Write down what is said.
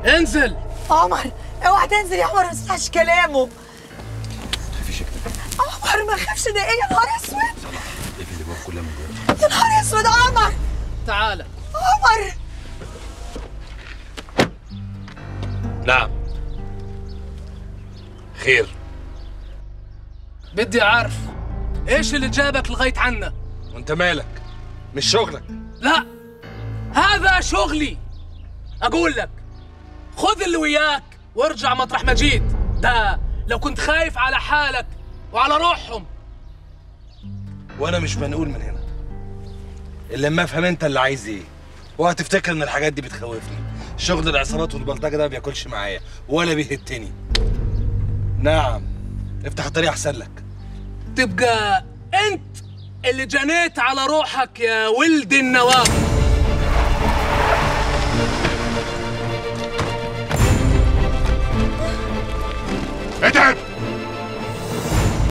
انزل عمر اوعى تنزل يا عمر ما تسمعش كلامه خافيش يا كده عمر ما خافش ده ايه يا نهار اسود اقفل الابواب كلها من جوه يا نهار اسود عمر تعال عمر نعم خير بدي اعرف ايش اللي جابك لغايه عنا وانت مالك مش شغلك لا هذا شغلي اقول لك خذ اللي وياك وارجع مطرح ما جيت ده لو كنت خايف على حالك وعلى روحهم وانا مش منقول من هنا الا لما افهم انت اللي عايز ايه وهتفتكر ان الحاجات دي بتخوفني شغل العصابات والبلطجه ده ما بياكلش معايا ولا بيهتني نعم افتح الطريق احسن لك تبقى انت اللي جنيت على روحك يا ولد النواب اتعب